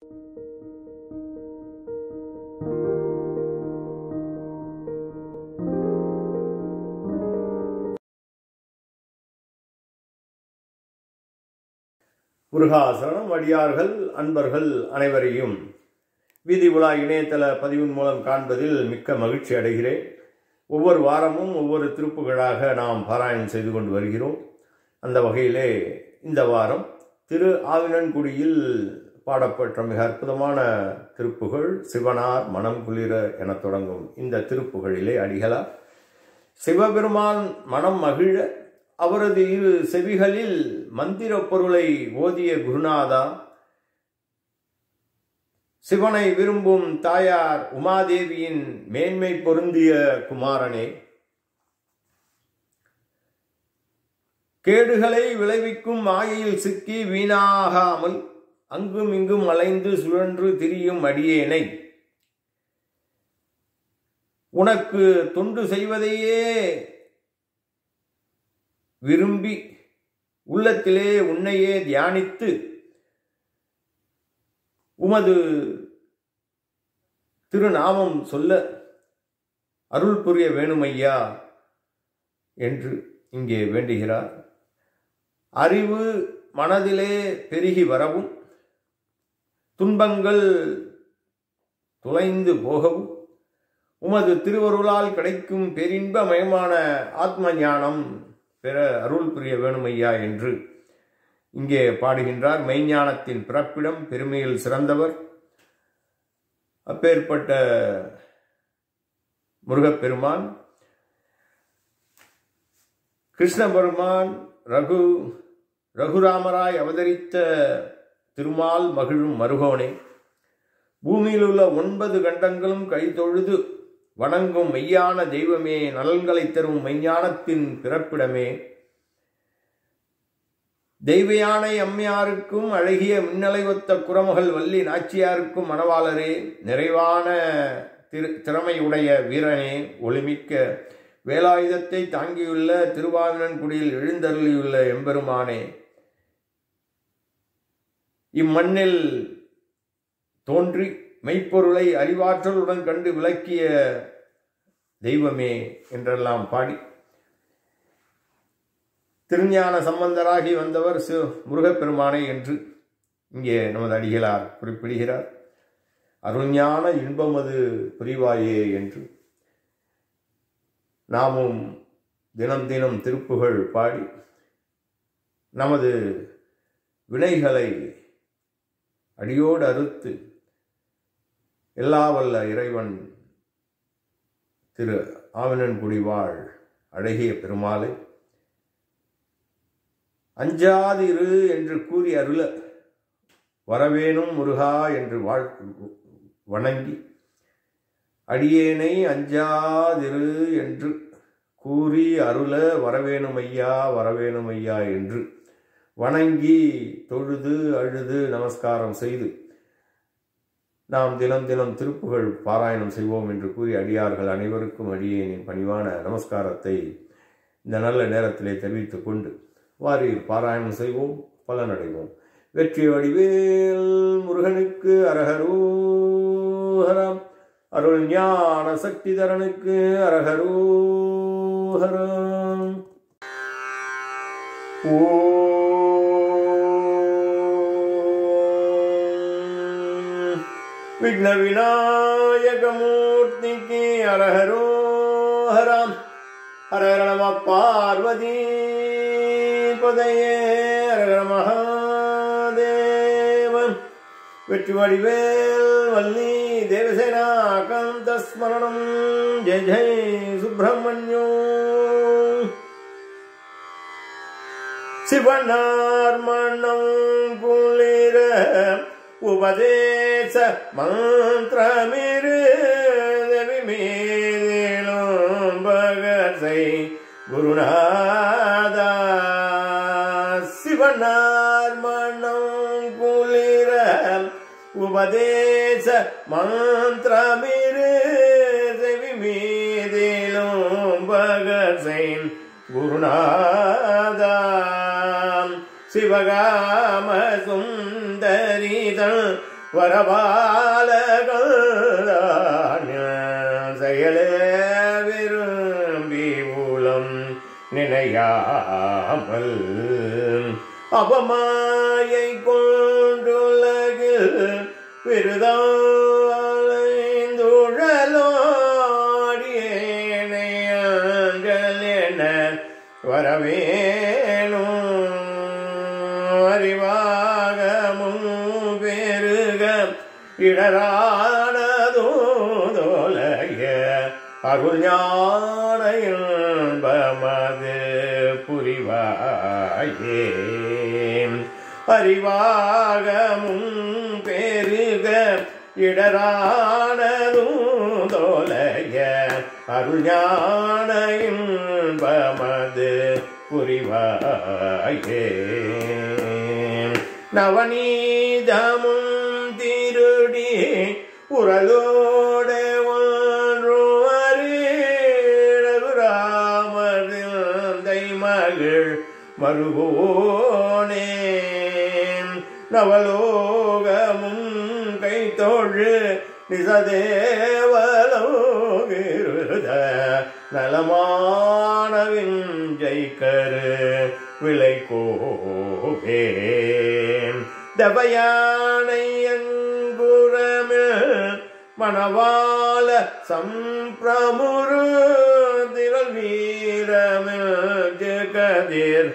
முருகாசரணம் அடியார்கள் அன்பர்கள் அனைவரையும் வீதி உலா இணையதள பதிவின் மூலம் காண்பதில் மிக்க மகிழ்ச்சி அடைகிறேன் ஒவ்வொரு வாரமும் ஒவ்வொரு திருப்புகளாக நாம் பாராயணம் செய்து கொண்டு வருகிறோம் அந்த வகையிலே இந்த வாரம் திரு ஆவினன்குடியில் பாடப்பட்ட மிக அற்புதமான திருப்புகழ் சிவனார் மனம் குளிர என தொடங்கும் இந்த திருப்புகழிலே அடிகளார் சிவபெருமான் மனம் மகிழ அவரது இரு செவிகளில் மந்திர பொருளை ஓதிய குருநாதா சிவனை விரும்பும் தாயார் உமாதேவியின் மேன்மை பொருந்திய குமாரனே கேடுகளை விளைவிக்கும் மாயையில் சிக்கி வீணாகாமல் அங்கும் இங்கும் அலைந்து சுழன்று திரியும் அடியேனை உனக்கு தொண்டு செய்வதையே விரும்பி உள்ளத்திலே உன்னையே தியானித்து உமது திருநாமம் சொல்ல அருள் புரிய வேணுமையா என்று இங்கே வேண்டுகிறார் அறிவு மனதிலே பெருகி வரவும் துன்பங்கள் துளைந்து போகவும் உமது திருவருளால் கிடைக்கும் பெரின்பமயமான ஆத்ம ஞானம் பெற அருள் புரிய வேணுமையா என்று இங்கே பாடுகின்றார் மெய்ஞானத்தின் பிறப்பிடம் பெருமையில் சிறந்தவர் அப்பேற்பட்ட முருகப்பெருமான் கிருஷ்ண பெருமான் ரகு ரகுராமராய் அவதரித்த திருமால் மகிழும் மருகோனே பூமியில் உள்ள ஒன்பது கண்டங்களும் கைதொழுது வணங்கும் மெய்யான தெய்வமே நலன்களை தரும் மெய்ஞானத்தின் பிறப்பிடமே தெய்வயானை அம்மையாருக்கும் அழகிய மின்னலை ஒத்த குரமகள் வள்ளி நாச்சியாருக்கும் மணவாளரே நிறைவான திரு திறமையுடைய வீரனே ஒளிமிக்க வேலாயுதத்தை தாங்கியுள்ள திருவாவினன்குடியில் எழுந்தருளியுள்ள எம்பெருமானே இம்மண்ணில் தோன்றி மெய்ப்பொருளை அறிவாற்றலுடன் கண்டு விளக்கிய தெய்வமே என்றெல்லாம் பாடி திருஞான சம்பந்தராகி வந்தவர் சு முருகப்பெருமானே என்று இங்கே நமது அடிகளார் குறிப்பிடுகிறார் அருஞான இன்பமது புரிவாயே என்று நாமும் தினம் தினம் திருப்புகழ் பாடி நமது வினைகளை அடியோடு அறுத்து எல்லா வல்ல இறைவன் திரு ஆவினன்குடி வாழ் அழகிய பெருமாளை அஞ்சாதிரு என்று கூறி அருள வரவேணும் முருகா என்று வாழ் வணங்கி அடியேனை அஞ்சாதிரு என்று கூறி அருள வரவேணும் ஐயா வரவேணும் ஐயா என்று வணங்கி தொழுது அழுது நமஸ்காரம் செய்து நாம் தினம் தினம் திருப்புகழ் பாராயணம் செய்வோம் என்று கூறி அடியார்கள் அனைவருக்கும் அடியேனின் பணிவான நமஸ்காரத்தை இந்த நல்ல நேரத்திலே தெரிவித்துக் கொண்டு வாரீர் பாராயணம் செய்வோம் பலனடைவோம் வெற்றி வடிவேல் முருகனுக்கு அரகரோஹரம் அருள் ஞான சக்திதரனுக்கு அரகரோஹரம் ஓ விக்ன விநாயகமூர்த்திக்கு அரஹரோஹரம் ஹரஹர நம பார்வதி பதையே ஹரஹர மகாதேவன் வெற்றி வடிவேல் வள்ளி தேவசேனா காந்த ஸ்மரணம் ஜெய ஜெய சுப்பிரமணியோ சிவனார் மனம் குளிர உபதேச மந்திரமிரு தேவி மீதிலும் பகசை குருநாதா சிவனார் மனம் குளிர உபதேச மந்திரமிரு தேவி மீதிலும் பகசை குருநாதா சிவகாம சுந்தரிதள் வரபாலகன் செயலே விரும்பி மூலம் நினையாமல் அபமாயை கொண்டுலகில் விருதாலைந்துழலோடியேனையங்கள் என வரவேணும் அறிவாகமும் பெருக இடரானதோதோலைய அருள் ஞானயன்பமது புரிவாயே அறிவாகமும் பெருக இடரானதும் தோலைய அருள் ஞானயன்பமது புரிவாயே நவநீதமும் திருடி உரலோட ஒன்று ரகுராமதை மகள் மருகோனே நவலோகமும் கைத்தோழு நிசதேவலோகிருத நலமானவின் ஜெய்கரு விளை கோவே தபயானை அங்குரமில் மணவாள சம்பிரமுரு திரள் வீரமில் ஜெகதிர்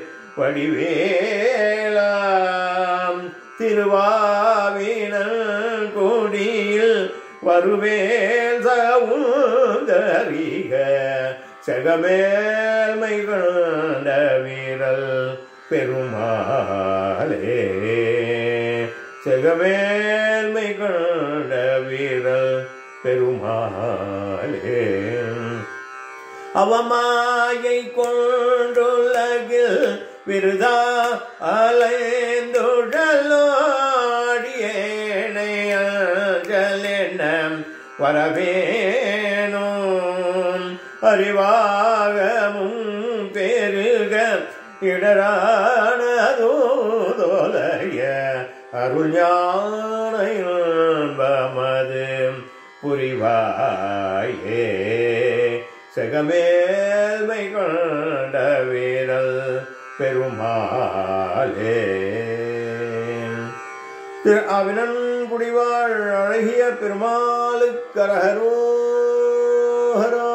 வடிவேலாம் திருவாவினல் கொடியில் வருவேல் சவுந்தரிக செகமேல்மை கொண்ட வீரல் பெருமாளே செகமேல்மை கொண்ட வீரல் பெருமாளே அவமாயை கொண்டுலகில் விருதா அலைந்துழலோடியேனையன வரவேணும் அறிவாகமும் பெருக இடரானதோதோலைய அருள் ஞானமது புரிவாயே செகமேல்மை கொண்ட வீரல் பெருமாளே திரு அவினன் குடிவாழ் அழகிய பெருமாளுக்கரகரோஹரா